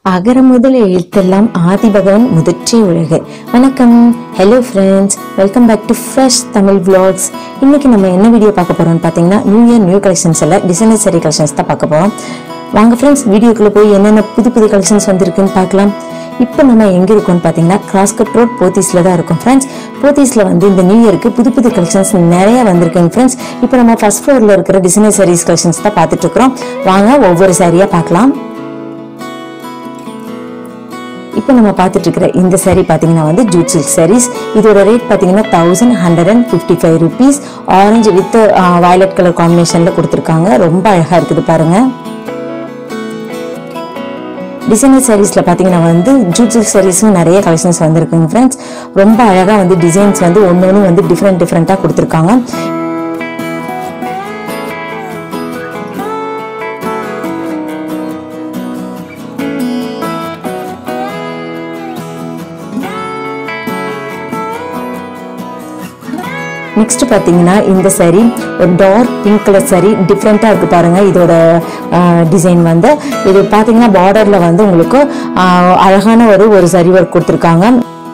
அகர முதல் எழுத்தெல்லாம் ஆதிபகவன் முதற்றே உலகு வணக்கம் hello friends welcome back to fresh Tamil vlogs இன்னைக்கு நம்ம என்ன வீடியோ பார்க்க போறோம்னு பார்த்தீங்கன்னா நியூ இயர் நியூ கலெக்ஷன்ஸ் எல்லாம் டிசைனர் சரி கலெக்ஷன்ஸ் தான் பார்க்க போறோம் வாங்க ஃப்ரெண்ட்ஸ் வீடியோக்குள்ள போய் என்னென்ன புது புது கலெக்ஷன்ஸ் வந்திருக்குன்னு பார்க்கலாம் இப்போ நம்ம எங்க இருக்கோம்னு பார்த்தீங்கன்னா கிராஸ்கட் ரோட் போத்தீஸ்ல தான் இருக்கோம் ஃப்ரெண்ட்ஸ் போத்தீஸ்ல வந்து இந்த நியூ இயருக்கு புது புது கலெக்ஷன்ஸ் நிறைய வந்திருக்குங்க ஃப்ரெண்ட்ஸ் இப்போ நம்ம ஃபர்ஸ்ட் ஃப்ளோர்ல இருக்கிற டிசைனர் சாரீஸ் கலெக்ஷன்ஸ் தான் பார்த்துட்டு இருக்கிறோம் வாங்க ஒவ்வொரு சாரியா பார்க்கலாம் இப்போ நம்ம பார்த்துட்டு இருக்கிற இந்த saree பார்த்தீங்கன்னா வந்து ஜூட் சில்க் sarees இதோட ரேட் பார்த்தீங்கன்னா thousand hundred and fifty five rupees orange with violet colour காம்பினேஷனில் கொடுத்துருக்காங்க ரொம்ப அழகாக இருக்குது பாருங்க டிசைனர் சாரீஸில் பார்த்தீங்கன்னா வந்து ஜூட் சில்க் சாரீஸும் நிறைய கலெக்ஷன்ஸ் வந்திருக்குங்க ஃப்ரெண்ட்ஸ் ரொம்ப அழகாக வந்து டிசைன்ஸ் வந்து ஒன்று ஒன்று வந்து டிஃப்ரெண்ட் டிஃப்ரெண்ட்டாக கொடுத்துருக்காங்க நெக்ஸ்ட் பார்த்தீங்கன்னா இந்த saree ஒரு டார்க் பிங்க் கலர் saree டிஃப்ரெண்ட்டாக இருக்குது பாருங்க இதோட டிசைன் வந்து இது பார்த்தீங்கன்னா பார்டரில் வந்து உங்களுக்கு ஆஹ், அழகான ஒரு ஒரு சரி ஒர்க் கொடுத்துருக்காங்க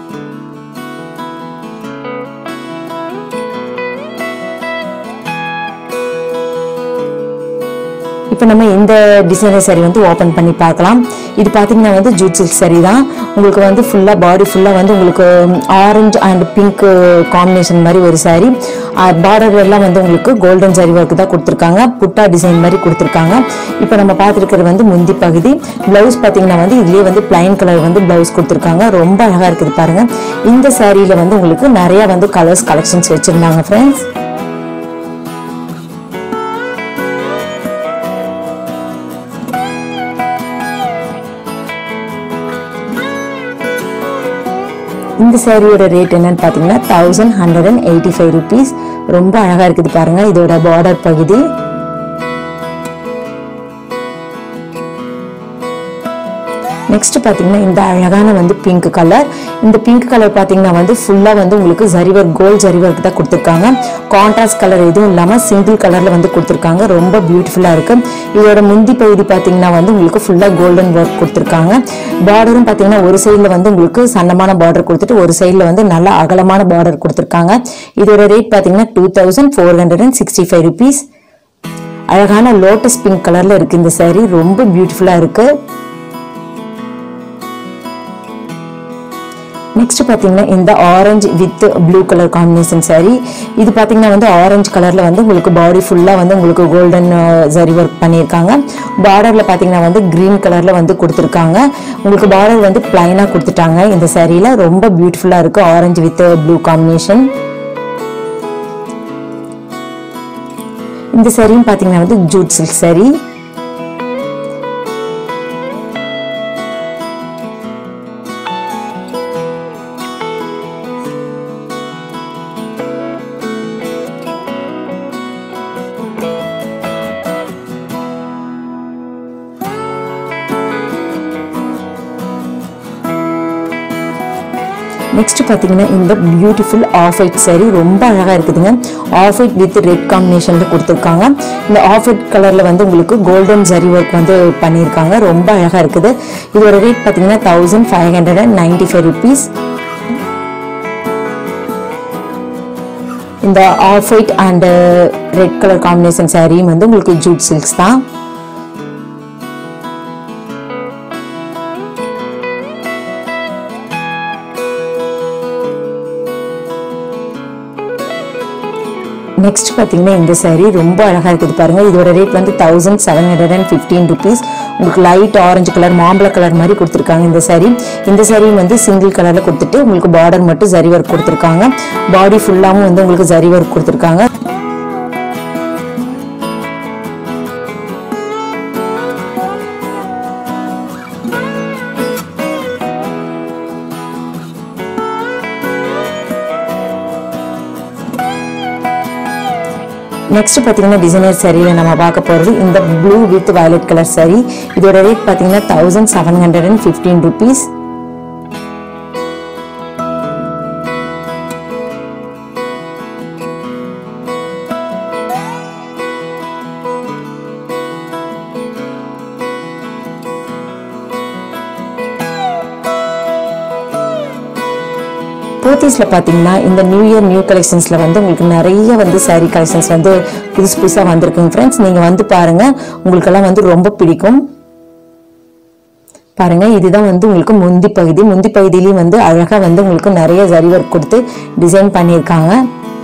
இப்போ நம்ம இந்த டிசைனர் saree வந்து ஓப்பன் பண்ணி பார்க்கலாம் இது பார்த்தீங்கன்னா வந்து ஜூட் சில்க் saree தான் உங்களுக்கு வந்து ஃபுல்லாக பாடி ஃபுல்லாக வந்து உங்களுக்கு ஆரஞ்சு அண்ட் பிங்க் காம்பினேஷன் மாதிரி ஒரு saree பார்டர் எல்லாம் வந்து உங்களுக்கு கோல்டன் saree ஒர்க் தான் கொடுத்துருக்காங்க புட்டா டிசைன் மாதிரி கொடுத்துருக்காங்க இப்போ நம்ம பார்த்துருக்கிறது வந்து முந்தி பகுதி ப்ளவுஸ் பார்த்தீங்கன்னா வந்து இதுலேயே வந்து பிளைன் கலர் வந்து ப்ளவுஸ் கொடுத்துருக்காங்க ரொம்ப அழகாக இருக்குது பாருங்க இந்த சாரியில் வந்து உங்களுக்கு நிறைய வந்து கலர்ஸ் கலெக்ஷன்ஸ் வச்சுருந்தாங்க ஃப்ரெண்ட்ஸ் இந்த சாரியோட ரேட் என்னன்னு பார்த்தீங்கன்னா thousand hundred and eighty five rupees ரொம்ப அழகாக இருக்குது பாருங்க இதோட பார்டர் பகுதி நெக்ஸ்ட் பார்த்தீங்கன்னா இந்த அழகான வந்து பிங்க் கலர் இந்த பிங்க் கலர் பார்த்தீங்கன்னா வந்து ஃபுல்லாக வந்து உங்களுக்கு ஜரிவர் கோல்ட் ஜரிவர்க் தான் கொடுத்துருக்காங்க கான்ட்ராஸ்ட் கலர் எதுவும் இல்லாமல் சிங்கிள் கலரில் வந்து கொடுத்துருக்காங்க ரொம்ப பியூட்டிஃபுல்லாக இருக்கு இதோட முந்தி பகுதி பார்த்தீங்கன்னா வந்து உங்களுக்கு ஃபுல்லாக கோல்டன் ஒர்க் கொடுத்துருக்காங்க பார்டரும் பார்த்தீங்கன்னா ஒரு சைடில் வந்து உங்களுக்கு சன்னமான பார்டர் கொடுத்துட்டு ஒரு சைடில் வந்து நல்ல அகலமான பார்டர் கொடுத்துருக்காங்க இதோட ரேட் பார்த்தீங்கன்னா two thousand four hundred and sixty five rupees அழகான லோட்டஸ் பிங்க் கலரில் இருக்குது இந்த saree ரொம்ப பியூட்டிஃபுல்லாக இருக்குது நெக்ஸ்ட் பார்த்தீங்கன்னா இந்த orange with blue colour combination saree இது பார்த்தீங்கன்னா வந்து ஆரஞ்சு கலரில் வந்து உங்களுக்கு பாடி ஃபுல்லாக வந்து உங்களுக்கு கோல்டன் சரி ஒர்க் பண்ணியிருக்காங்க பார்டரில் பார்த்தீங்கன்னா வந்து க்ரீன் கலரில் வந்து கொடுத்துருக்காங்க உங்களுக்கு பார்டர் வந்து பிளைனாக கொடுத்துட்டாங்க இந்த சாரியில் ரொம்ப பியூட்டிஃபுல்லாக இருக்குது ஆரஞ்சு வித் ப்ளூ காம்பினேஷன் இந்த சாரியும் பார்த்தீங்கன்னா வந்து ஜூட் சில்க் saree நெக்ஸ்ட் பார்த்தீங்கன்னா இந்த பியூட்டிஃபுல் ஆஃப் ஒயிட் saree ரொம்ப அழகாக இருக்குதுங்க ஆஃப் ஒயிட் வித் ரெட் காம்பினேஷனில் கொடுத்துருக்காங்க இந்த ஆஃப் ஒயிட் கலரில் வந்து உங்களுக்கு கோல்டன் சரி ஒர்க் வந்து பண்ணியிருக்காங்க ரொம்ப அழகாக இருக்குது இதோட ரேட் பார்த்தீங்கன்னா thousand five hundred and ninety five rupees இந்த off white and red colour combination சாரியும் வந்து உங்களுக்கு ஜூட் சில்க்ஸ் தான் நெக்ஸ்ட் பார்த்தீங்கன்னா இந்த saree ரொம்ப அழகாக இருக்குது பாருங்க இதோட ரேட் வந்து thousand seven hundred and fifteen rupees உங்களுக்கு லைட் ஆரஞ்சு கலர் மாம்பழ கலர் மாதிரி கொடுத்துருக்காங்க இந்த saree இந்த saree வந்து சிங்கிள் கலரில் கொடுத்துட்டு உங்களுக்கு பார்டர் மட்டும் ஜரி ஒர்க் கொடுத்துருக்காங்க பாடி ஃபுல்லாகவும் வந்து உங்களுக்கு ஜரி ஒர்க் கொடுத்துருக்காங்க நெக்ஸ்ட் பார்த்தீங்கன்னா டிசைனர் சாரியில் நம்ம பார்க்க போகிறது இந்த blue with violet colour saree இதோட ரேட் பார்த்தீங்கன்னா thousand seven hundred and fifteen rupees போத்தீஸில் பார்த்தீங்கன்னா இந்த நியூ இயர் நியூ கலெக்ஷன்ஸில் வந்து உங்களுக்கு நிறைய வந்து saree கலெக்ஷன்ஸ் வந்து புதுசு புதுசாக வந்திருக்குங்க ஃப்ரெண்ட்ஸ் நீங்கள் வந்து பாருங்கள் உங்களுக்கெல்லாம் வந்து ரொம்ப பிடிக்கும் பாருங்க இதுதான் வந்து உங்களுக்கு முந்தி பகுதி முந்தி பகுதியிலையும் வந்து அழகா வந்து உங்களுக்கு நிறைய ஜரி ஒர்க் கொடுத்து டிசைன் பண்ணியிருக்காங்க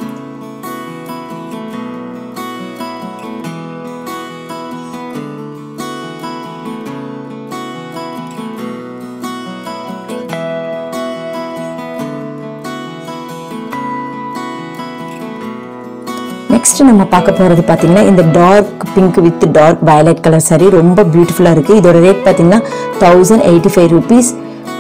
நெக்ஸ்ட் நம்ம பார்க்க போறது பாத்தீங்கன்னா இந்த dark pink with dark violet colour saree ரொம்ப பியூட்டிஃபுல்லா இருக்கு இதோட ரேட் பாத்தீங்கன்னா தௌசண்ட் எயிட்டி ஃபைவ் ருபீஸ்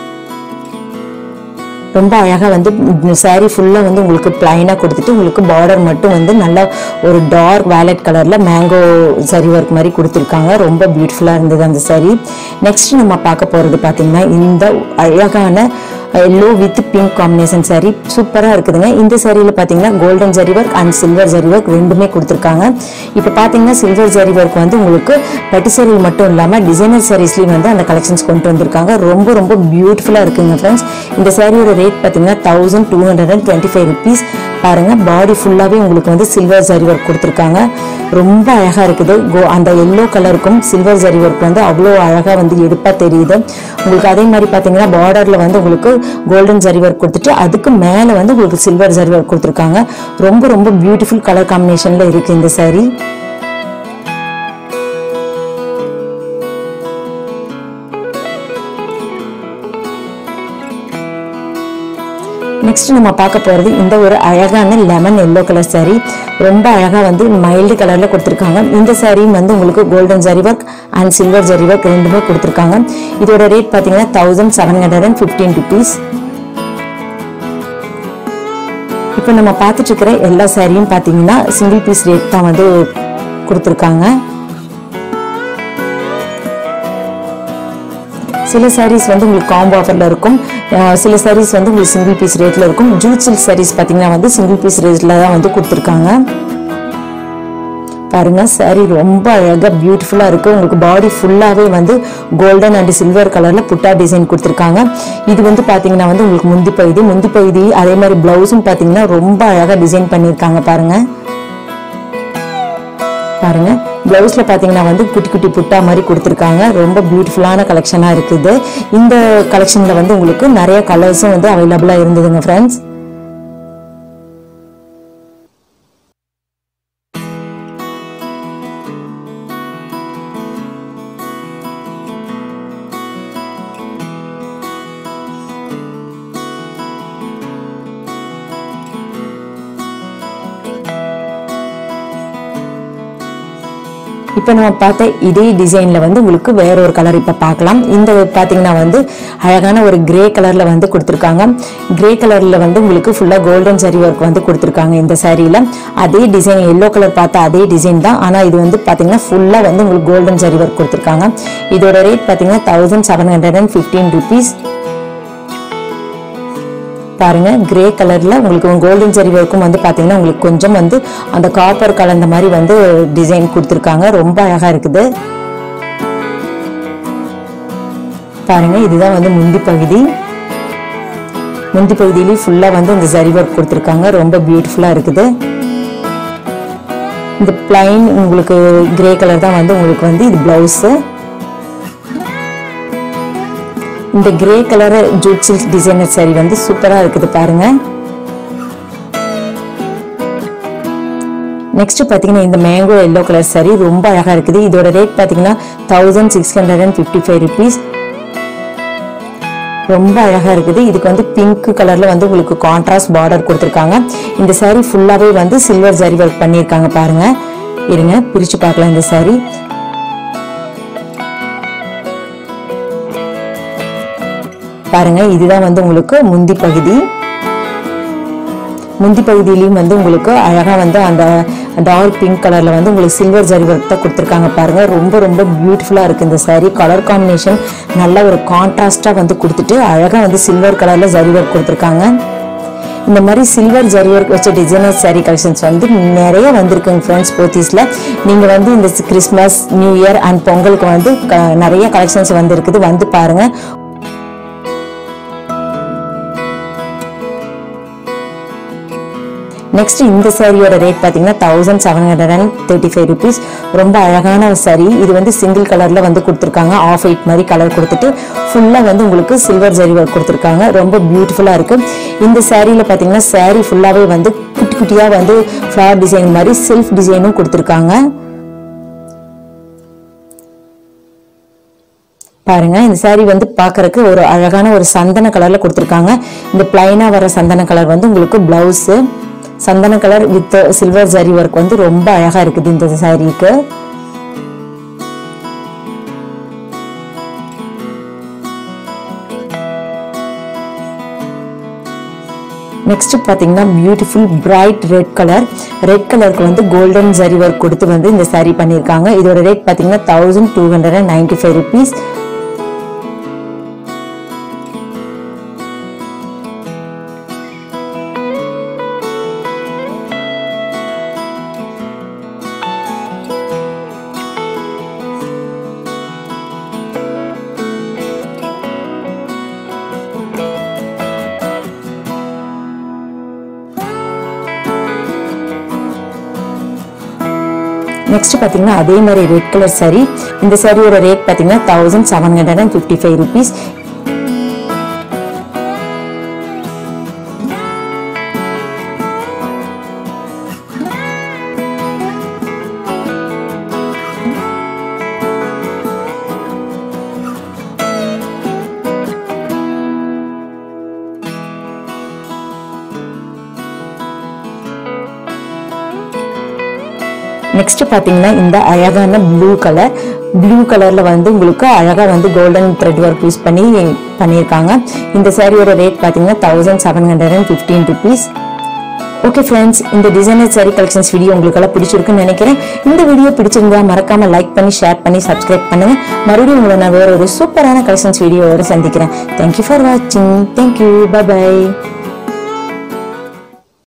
ரொம்ப அழகாக வந்து saree ஃபுல்லாக வந்து உங்களுக்கு பிளைனாக கொடுத்துட்டு உங்களுக்கு பார்டர் மட்டும் வந்து நல்லா ஒரு டார்க் violet கலரில் மேங்கோ சரி ஒர்க் மாதிரி கொடுத்துருக்காங்க ரொம்ப பியூட்டிஃபுல்லாக இருந்தது அந்த saree நெக்ஸ்ட் நம்ம பார்க்க போகிறது பார்த்தீங்கன்னா இந்த அழகான yellow with pink combination saree சூப்பராக இருக்குதுங்க இந்த சாரியில் பார்த்தீங்கன்னா golden zari work and silver zari work ரெண்டுமே கொடுத்துருக்காங்க இப்போ பார்த்தீங்கன்னா சில்வர் ஜரி ஒர்க் வந்து உங்களுக்கு பட்டு சாரியில் மட்டும் இல்லாமல் டிசைனர் சாரீஸ்லேயும் வந்து அந்த கலெக்ஷன்ஸ் கொண்டு வந்திருக்காங்க ரொம்ப ரொம்ப பியூட்டிஃபுல்லாக இருக்குங்க ஃப்ரெண்ட்ஸ் இந்த சாரியோட ரேட் பார்த்தீங்கன்னா thousand two hundred and twenty five rupees பாருங்க பாடி ஃபுல்லாகவே உங்களுக்கு வந்து சில்வர் ஜரி ஒர்க் கொடுத்துருக்காங்க ரொம்ப அழகாக இருக்குது கோ அந்த எல்லோ கலருக்கும் சில்வர் ஜரி ஒர்க் வந்து அவ்வளோ அழகாக வந்து எடுப்பாக தெரியுது உங்களுக்கு அதே மாதிரி பார்த்தீங்கன்னா பார்டரில் வந்து உங்களுக்கு கோல்டன் ஜரி ஒர்க் கொடுத்துட்டு அதுக்கு மேலே வந்து உங்களுக்கு சில்வர் ஜரி ஒர்க் கொடுத்துருக்காங்க ரொம்ப ரொம்ப பியூட்டிஃபுல் கலர் காம்பினேஷனில் இருக்குது இந்த saree நெக்ஸ்ட் நம்ம பார்க்க போகிறது இந்த ஒரு அழகான லெமன் எல்லோ கலர் saree ரொம்ப அழகாக வந்து மைல்டு கலரில் கொடுத்துருக்காங்க இந்த சாரியும் வந்து உங்களுக்கு golden zari work and silver zari work ரெண்டுமே கொடுத்துருக்காங்க இதோட ரேட் பார்த்தீங்கன்னா thousand seven hundred and fifteen rupees இப்போ நம்ம பார்த்துட்டு இருக்கிற எல்லா சாரியும் பார்த்தீங்கன்னா சிங்கிள் பீஸ் ரேட் தான் வந்து கொடுத்துருக்காங்க சில sarees வந்து உங்களுக்கு காம்போ ஆஃபரில் இருக்கும் அஹ் சில sarees வந்து உங்களுக்கு சிங்கிள் பீஸ் ரேட்டில் இருக்கும் ஜூட் சில்க் sarees பார்த்தீங்கன்னா வந்து சிங்கிள் பீஸ் ரேட்டில் தான் வந்து கொடுத்துருக்காங்க பாருங்க saree ரொம்ப அழகாக பியூட்டிஃபுல்லாக இருக்குது உங்களுக்கு பாடி ஃபுல்லாகவே வந்து கோல்டன் அண்ட் சில்வர் கலரில் புட்டா டிசைன் கொடுத்துருக்காங்க இது வந்து பார்த்தீங்கன்னா வந்து உங்களுக்கு முந்தி பகுதி முந்தி பகுதி அதே மாதிரி ப்ளவுஸும் பார்த்தீங்கன்னா ரொம்ப அழகாக டிசைன் பண்ணியிருக்காங்க பாருங்க பாருங்க பிளவுஸ்ல பாத்தீங்கன்னா வந்து குட்டி குட்டி புட்டா மாதிரி கொடுத்துருக்காங்க ரொம்ப பியூட்டிஃபுல்லான கலெக்ஷனா இருக்குது இந்த கலெக்ஷன்ல வந்து உங்களுக்கு நிறைய கலர்ஸும் வந்து அவைலபிளா இருந்ததுங்க ஃப்ரெண்ட்ஸ் இப்போ நம்ம பார்த்த இதே டிசைனில் வந்து உங்களுக்கு வேற ஒரு கலர் இப்போ பார்க்கலாம் இந்த பார்த்தீங்கன்னா வந்து அழகான ஒரு கிரே கலரில் வந்து கொடுத்துருக்காங்க கிரே கலரில் வந்து உங்களுக்கு ஃபுல்லாக கோல்டன் சரி ஒர்க் வந்து கொடுத்துருக்காங்க இந்த சாரியில் அதே டிசைன் எல்லோ கலர் பார்த்த அதே டிசைன் தான் ஆனால் இது வந்து பார்த்தீங்கன்னா ஃபுல்லாக வந்து உங்களுக்கு கோல்டன் சரி ஒர்க் கொடுத்துருக்காங்க இதோட ரேட் பார்த்தீங்கன்னா thousand seven hundred and fifteen rupees பாருங்க கிரே கலர்ல உங்களுக்கு கோல்டன் ஜெரி ஒர்க்கும் வந்து பாத்தீங்கன்னா உங்களுக்கு கொஞ்சம் வந்து அந்த காப்பர் கலந்த மாதிரி வந்து டிசைன் கொடுத்துருக்காங்க ரொம்ப அழகா இருக்குது பாருங்க இதுதான் வந்து முந்தி பகுதி முந்தி பகுதியிலேயும் ஃபுல்லா வந்து இந்த ஜரி ஒர்க் கொடுத்துருக்காங்க ரொம்ப பியூட்டிஃபுல்லா இருக்குது இந்த பிளைன் உங்களுக்கு கிரே கலர் தான் வந்து உங்களுக்கு வந்து இது பிளவுஸு இந்த grey colour jute silk designer saree வந்து சூப்பராக இருக்குது பாருங்க நெக்ஸ்ட் பார்த்தீங்கன்னா இந்த மேங்கோ எல்லோ கலர் saree ரொம்ப அழகாக இருக்குது இதோட ரேட் பார்த்தீங்கன்னா thousand six hundred and fifty five rupees ரொம்ப அழகாக இருக்குது இதுக்கு வந்து பிங்க் கலரில் வந்து உங்களுக்கு கான்ட்ராஸ்ட் பார்டர் கொடுத்துருக்காங்க இந்த saree ஃபுல்லாகவே வந்து சில்வர் ஜரி ஒர்க் பண்ணியிருக்காங்க பாருங்க இருங்க பிரித்து பார்க்கலாம் இந்த saree பாருங்க இதுதான் வந்து உங்களுக்கு முந்தி பகுதி முந்தி பகுதியிலையும் வந்து உங்களுக்கு அழகா வந்து அந்த டார்க் பிங்க் கலர்ல வந்து உங்களுக்கு சில்வர் ஜரி ஒர்க் தான் கொடுத்துருக்காங்க பாருங்க ரொம்ப ரொம்ப பியூட்டிஃபுல்லா இருக்கு இந்த saree கலர் காம்பினேஷன் நல்ல ஒரு கான்ட்ராஸ்டா வந்து கொடுத்துட்டு அழகா வந்து சில்வர் கலர்ல ஜரி ஒர்க் கொடுத்துருக்காங்க இந்த மாதிரி சில்வர் ஜரி ஒர்க் வச்ச டிசைனர் saree கலெக்ஷன்ஸ் வந்து நிறைய வந்திருக்குங்க ஃப்ரெண்ட்ஸ் போத்தீஸில் நீங்கள் வந்து இந்த கிறிஸ்மஸ் நியூ இயர் அண்ட் பொங்கலுக்கு வந்து க- நிறைய கலெக்ஷன்ஸ் வந்திருக்குது வந்து பாருங்க நெக்ஸ்ட் இந்த சாரியோட ரேட் பார்த்தீங்கன்னா thousand seven hundred and thirty five rupees ரொம்ப அழகான saree இது வந்து சிங்கிள் கலரில் வந்து கொடுத்துருக்காங்க ஆஃப் ஒயிட் மாதிரி கலர் கொடுத்துட்டு ஃபுல்லாக வந்து உங்களுக்கு சில்வர் ஜரி ஒர்க் கொடுத்துருக்காங்க ரொம்ப பியூட்டிஃபுல்லாக இருக்குது இந்த சாரியில் பார்த்தீங்கன்னா saree ஃபுல்லாகவே வந்து குட்டி குட்டியாக வந்து ஃப்ளவர் டிசைன் மாதிரி செல்ஃப் டிசைனும் கொடுத்துருக்காங்க பாருங்க இந்த saree வந்து பார்க்கறதுக்கு ஒரு அழகான ஒரு சந்தன கலர்ல கொடுத்துருக்காங்க இந்த பிளைனா வர சந்தன கலர் வந்து உங்களுக்கு பிளவுஸ் சந்தன colour with silver zari work வந்து ரொம்ப அழகா இருக்குது இந்த சாரீக்கு நெக்ஸ்ட் பார்த்தீங்கன்னா beautiful bright red colour red கலருக்கு வந்து கோல்டன் ஜரி ஒர்க் கொடுத்து வந்து இந்த saree பண்ணியிருக்காங்க இதோட ரேட் பார்த்தீங்கன்னா thousand two hundred and ninety five rupees next பார்த்தீங்கன்னா அதே மாதிரி ரெட் கலர் saree இந்த சாரியோட ரேட் பார்த்தீங்கன்னா thousand seven hundred and fifty five rupees next பார்த்தீங்கன்னா இந்த அழகான ப்ளூ கலர் ப்ளூ கலர்ல வந்து உங்களுக்கு அழகா வந்து கோல்டன் த்ரெட் ஒர்க் யூஸ் பண்ணி பண்ணியிருக்காங்க இந்த சாரியோட ரேட் பார்த்தீங்கன்னா thousand seven hundred and fifteen rupees okay friends இந்த டிசைனர் சாரி கலெக்ஷன்ஸ் வீடியோ உங்களுக்கு எல்லாம் பிடிச்சிருக்குன்னு நினைக்கிறேன் இந்த வீடியோ பிடிச்சிருந்தா மறக்காம லைக் பண்ணி ஷேர் பண்ணி சப்ஸ்கிரைப் பண்ணுங்க மறுபடியும் உங்களை நான் வேற ஒரு சூப்பரான கலெக்ஷன்ஸ் வீடியோவோட சந்திக்கிறேன் தேங்க்யூ ஃபார் வாட்சிங் தேங்க்யூ பை